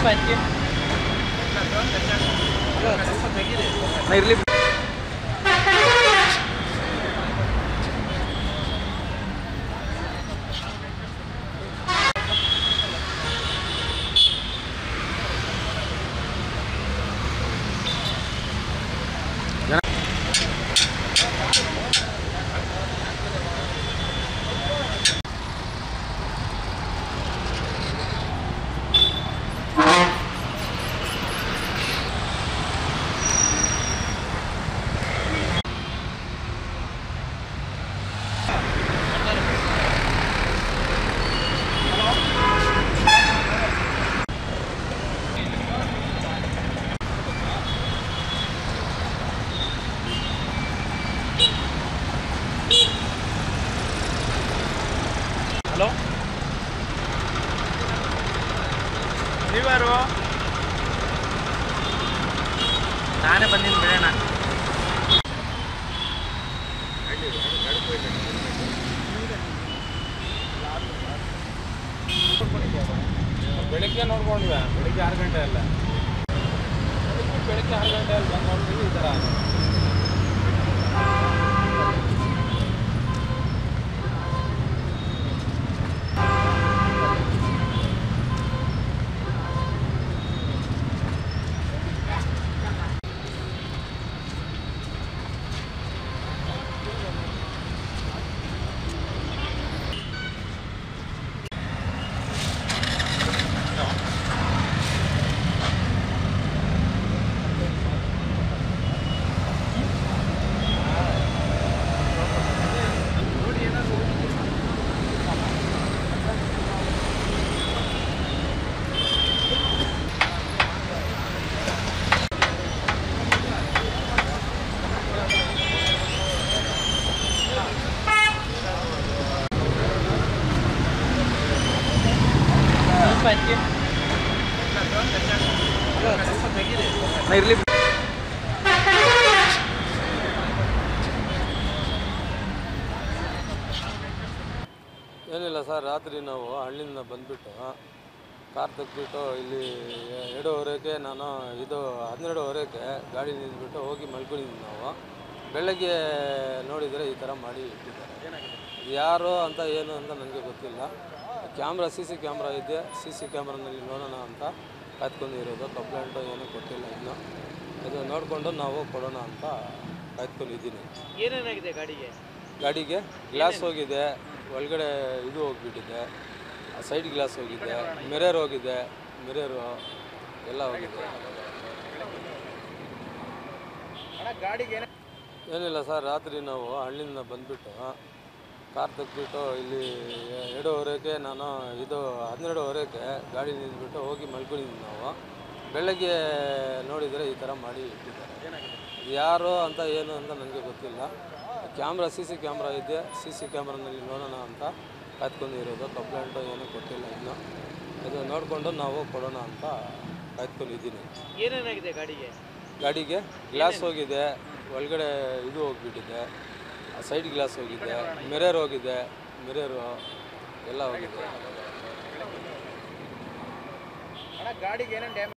ಇರಲಿ ಹಲೋ ನೀವ್ಯಾರು ನಾನೇ ಬಂದಿನಿ ಬಿಡೋಣ ಬೆಳಿಗ್ಗೆ ನೋಡ್ಕೊಂಡ್ವಿ ಬೆಳಿಗ್ಗೆ ಆರು ಗಂಟೆ ಅಲ್ಲ ಬೆಳಿಗ್ಗೆ ಆರು ಗಂಟೆ ಅಲ್ಲಿ ಬಂದು ನೋಡ್ತೀವಿ ಈ ಥರ ಇರಲಿ ಏನಿಲ್ಲ ಸರ್ ರಾತ್ರಿ ನಾವು ಹಳ್ಳಿಯಿಂದ ಬಂದುಬಿಟ್ಟು ಕಾರ್ ತೆಗೆದ್ಬಿಟ್ಟು ಇಲ್ಲಿ ಎರಡೂವರೆಗೆ ನಾನು ಇದು ಹನ್ನೆರಡುವರೆಗೆ ಗಾಡಿ ನಿಂತ್ಬಿಟ್ಟು ಹೋಗಿ ಮಲ್ಕೊಂಡಿದ್ವಿ ನಾವು ಬೆಳಗ್ಗೆ ನೋಡಿದರೆ ಈ ಥರ ಮಾಡಿ ಇಟ್ಟಿದ್ದಾರೆ ಯಾರು ಅಂತ ಏನು ಅಂತ ನನಗೆ ಗೊತ್ತಿಲ್ಲ ಕ್ಯಾಮ್ರಾ ಸಿ ಸಿ ಕ್ಯಾಮ್ರಾ ಇದೆ ಸಿ ಸಿ ಕ್ಯಾಮ್ರಾನಲ್ಲಿ ನೋಡೋಣ ಅಂತ ಕಾಯ್ಕೊಂಡಿರೋದು ಕಂಪ್ಲೇಂಟು ಏನೂ ಕೊಟ್ಟಿಲ್ಲ ಇನ್ನು ಇದು ನೋಡಿಕೊಂಡು ನಾವು ಕೊಡೋಣ ಅಂತ ಕಾಯ್ಕೊಂಡಿದ್ದೀನಿ ಏನೇನಾಗಿದೆ ಗಾಡಿಗೆ ಗಾಡಿಗೆ ಗ್ಲಾಸ್ ಹೋಗಿದೆ ಒಳಗಡೆ ಇದು ಹೋಗ್ಬಿಟ್ಟಿದೆ ಸೈಡ್ ಗ್ಲಾಸ್ ಹೋಗಿದೆ ಮಿರರ್ ಹೋಗಿದೆ ಮಿರರು ಎಲ್ಲ ಹೋಗಿದೆ ಏನಿಲ್ಲ ಸರ್ ರಾತ್ರಿ ನಾವು ಹಳ್ಳಿಯಿಂದ ಬಂದುಬಿಟ್ಟು ಕಾರ್ ತೆಗೆದ್ಬಿಟ್ಟು ಇಲ್ಲಿ ಎರಡೂವರೆಗೆ ನಾನು ಇದು ಹನ್ನೆರಡುವರೆಗೆ ಗಾಡಿ ನಿಂತ್ಬಿಟ್ಟು ಹೋಗಿ ಮಲ್ಕೊಂಡಿದ್ವಿ ನಾವು ಬೆಳಗ್ಗೆ ನೋಡಿದರೆ ಈ ಥರ ಮಾಡಿ ಇಟ್ಟಿದ್ದಾರೆ ಯಾರು ಅಂತ ಏನು ಅಂತ ನನಗೆ ಗೊತ್ತಿಲ್ಲ ಕ್ಯಾಮ್ರಾ ಸಿ ಸಿ ಕ್ಯಾಮ್ರಾ ಇದೆ ಸಿ ಸಿ ಕ್ಯಾಮ್ರಾನಲ್ಲಿ ನೋಡೋಣ ಅಂತ ಕಾಯ್ಕೊಂಡಿರೋದು ಕಂಪ್ಲೇಂಟು ಏನೂ ಕೊಟ್ಟಿಲ್ಲ ಇನ್ನು ಇದು ನೋಡಿಕೊಂಡು ನಾವು ಕೊಡೋಣ ಅಂತ ಕಾಯ್ಕೊಂಡಿದ್ದೀನಿ ಏನೇನಾಗಿದೆ ಗಾಡಿಗೆ ಗಾಡಿಗೆ ಗ್ಲಾಸ್ ಹೋಗಿದೆ ಒಳಗಡೆ ಇದು ಹೋಗ್ಬಿಟ್ಟಿದೆ ಸೈಡ್ ಗ್ಲಾಸ್ ಹೋಗಿದೆ ಮಿರರ್ ಹೋಗಿದೆ ಮಿರರು ಎಲ್ಲ ಹೋಗಿದೆ ಗಾಡಿಗೆ ಏನೇನು ಡ್ಯಾಮೇಜ್